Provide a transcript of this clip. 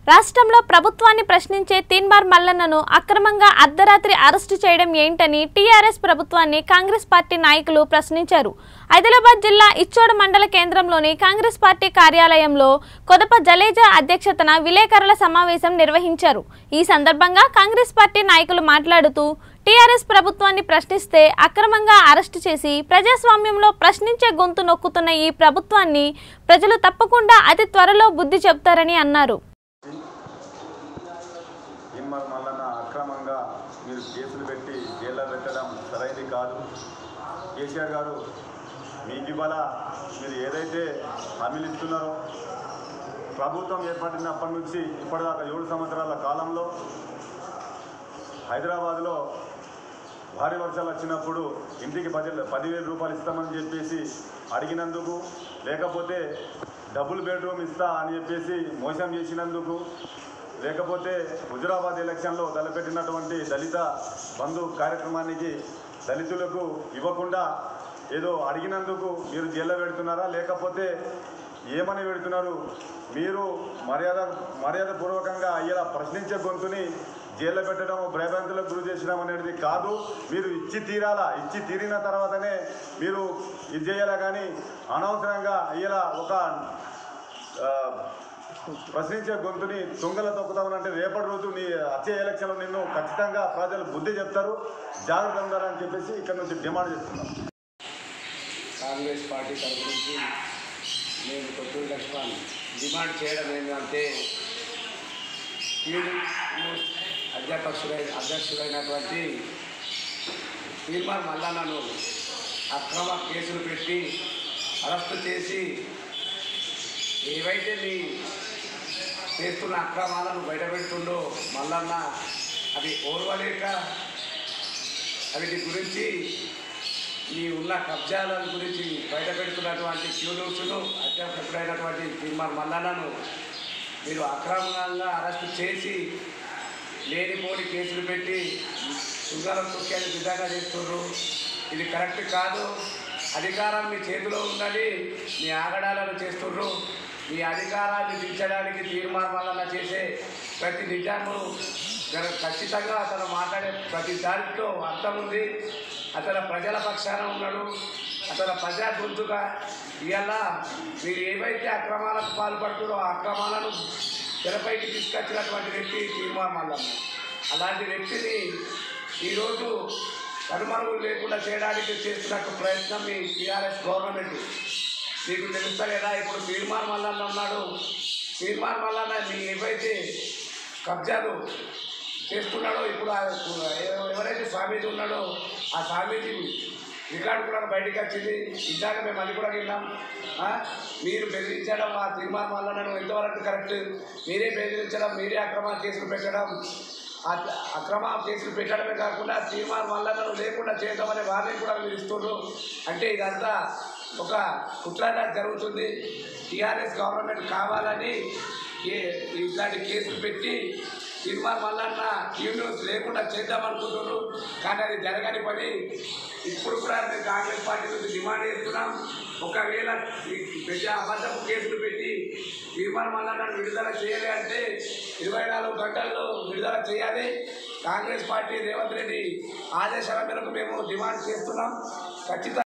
రాష్ట్రంలో ప్రభుత్వాన్ని ప్రశ్నించే తీన్మార్ మల్లన్నను అక్రమంగా అర్ధరాత్రి అరెస్టు చేయడం ఏంటని టీఆర్ఎస్ ప్రభుత్వాన్ని కాంగ్రెస్ పార్టీ నాయకులు ప్రశ్నించారు ఆదిలాబాద్ జిల్లా ఇచ్చోడ మండల కేంద్రంలోని కాంగ్రెస్ పార్టీ కార్యాలయంలో కొదప జలేజా అధ్యక్షతన విలేకరుల సమావేశం నిర్వహించారు ఈ సందర్భంగా కాంగ్రెస్ పార్టీ నాయకులు మాట్లాడుతూ టీఆర్ఎస్ ప్రభుత్వాన్ని ప్రశ్నిస్తే అక్రమంగా అరెస్టు చేసి ప్రజాస్వామ్యంలో ప్రశ్నించే గొంతు నొక్కుతున్న ఈ ప్రభుత్వాన్ని ప్రజలు తప్పకుండా అతి త్వరలో బుద్ధి చెబుతారని అన్నారు ఇమ్మర్ మల్లన్న అక్రమంగా మీరు కేసులు పెట్టి జైల్లో పెట్టడం సరైనది కాదు కేసీఆర్ గారు మీకు ఇవాళ మీరు ఏదైతే హామీలు ఇస్తున్నారో ప్రభుత్వం ఏర్పడినప్పటి నుంచి ఇప్పటిదాకా ఏడు సంవత్సరాల కాలంలో హైదరాబాద్లో భారీ వర్షాలు వచ్చినప్పుడు ఇంటికి పది పదివేల రూపాయలు ఇస్తామని చెప్పేసి అడిగినందుకు లేకపోతే డబుల్ బెడ్రూమ్ ఇస్తా అని చెప్పేసి మోసం చేసినందుకు లేకపోతే హుజురాబాద్ ఎలక్షన్లో తలపెట్టినటువంటి దళిత బంధు కార్యక్రమానికి దళితులకు ఇవ్వకుండా ఏదో అడిగినందుకు మీరు జైల్లో పెడుతున్నారా లేకపోతే ఏమని పెడుతున్నారు మీరు మర్యాద మర్యాదపూర్వకంగా అయ్యేలా ప్రశ్నించే గొంతుని జైల్లో పెట్టడం భయభ్రాంతులకు గురి చేసడం అనేది కాదు మీరు ఇచ్చి తీరాలా ఇచ్చి తీరిన తర్వాతనే మీరు ఇది చేయాలా కానీ అనవసరంగా అయ్యేలా ఒక ఆ, ప్రశ్నించే గొంతుని తుంగల తొక్కుతామనంటే రేపటి రోజు నీ వచ్చే ఎలక్షన్లో నిన్ను ఖచ్చితంగా ప్రజలు బుద్ధి చెప్తారు జాగ్రత్త ఉండాలని చెప్పేసి ఇక్కడ నుంచి డిమాండ్ చేస్తున్నాం కాంగ్రెస్ పార్టీ తరఫు నుంచి నేను కొత్తూరు లక్ష్మణ్ డిమాండ్ చేయడం ఏంటంటే టీడీ అధ్యక్షుడై అధ్యక్షుడైనటువంటి తీర్మాన్ మల్లన్నను అక్రమ కేసులు పెట్టి అరెస్టు చేసి ఏవైతే నీ చేస్తున్న అక్రమాలను బయటపెడుతుండో మల్లన్న అవి ఓర్వలేక వీటి గురించి ఈ ఉన్న కబ్జాల గురించి బయటపెడుతున్నటువంటి క్యూనూస్ను అధ్యాపకుడైనటువంటి తీర్మాన్ మల్లన్నను మీరు అక్రమంగా అరెస్టు చేసి లేనిపోని కేసులు పెట్టి సుందరం తొక్కేది విధంగా చేస్తున్నారు ఇది కరెక్ట్ కాదు అధికారం మీ చేతిలో ఉందని మీ ఆగడాలను చేస్తున్నారు మీ అధికారాన్ని దించడానికి తీర్మానం వలన చేసే ప్రతి నిజాము గల- ఖచ్చితంగా అతను మాట్లాడే ప్రతి దాంట్లో అర్థం ఉంది అతను ప్రజల పక్షాన ఉన్నాడు అతను ప్రజా గొంతుగా ఇవాళ మీరు ఏవైతే అక్రమాలకు పాల్పడుతున్నారో ఆ అక్రమాలను తెరపైకి తీసుకొచ్చినటువంటి వ్యక్తి తీర్మానం మల్లన్న అలాంటి వ్యక్తిని ఈరోజు కనుమరుగు లేకుండా చేయడానికి చేస్తున్న ప్రయత్నం మీ టీఆర్ఎస్ గవర్నమెంట్ మీకు తెలుస్తా కదా ఇప్పుడు తీర్మానం మల్లన్న ఉన్నాడు తీర్మానం మల్లన్న మీ ఏవైతే కబ్జాలు చేస్తున్నాడో ఇప్పుడు ఆ ఎవ- ఎవరైతే స్వామీజీ ఉన్నాడో ఆ స్వామీజీ రికార్డు కూడా బయటికి వచ్చింది ఇందాక మేము అది కూడా విన్నాం ఆ? మీరు బెదిరించడం ఆ తీర్మానం వల్ల నన్ను ఎంతవరకు కరెక్ట్ మీరే బెదిరించడం మీరే అక్రమ కేసులు పెట్టడం ఆ అక్రమ కేసులు పెట్టడమే కాకుండా తీర్మానం వల్ల నన్ను లేకుండా చేయడం వారిని కూడా మీరు ఇస్తున్నారు అంటే ఇదంతా ఒక కుట్రగా జరుగుతుంది టీఆర్ఎస్ గవర్నమెంట్ కావాలని ఏ- ఇట్లాంటి కేసులు పెట్టి తీర్మానం వల్ల యూనివర్స్ లేకుండా చేద్దామనుకుంటున్నారు కానీ అది జరగని పని ఇప్పుడు కూడా మేము కాంగ్రెస్ పార్టీ నుంచి డిమాండ్ చేస్తున్నాం ఒకవేళ ఈ పెద్ద అబద్ధపు కేసులు పెట్టి తీర్మానం వల్ల విడుదల చేయాలి అంటే ఇరవై నాలుగు గంటల్లో విడుదల చేయాలి కాంగ్రెస్ పార్టీ రేవంత్ రెడ్డి ఆదేశాల మేరకు మేము డిమాండ్ చేస్తున్నాం ఖచ్చితంగా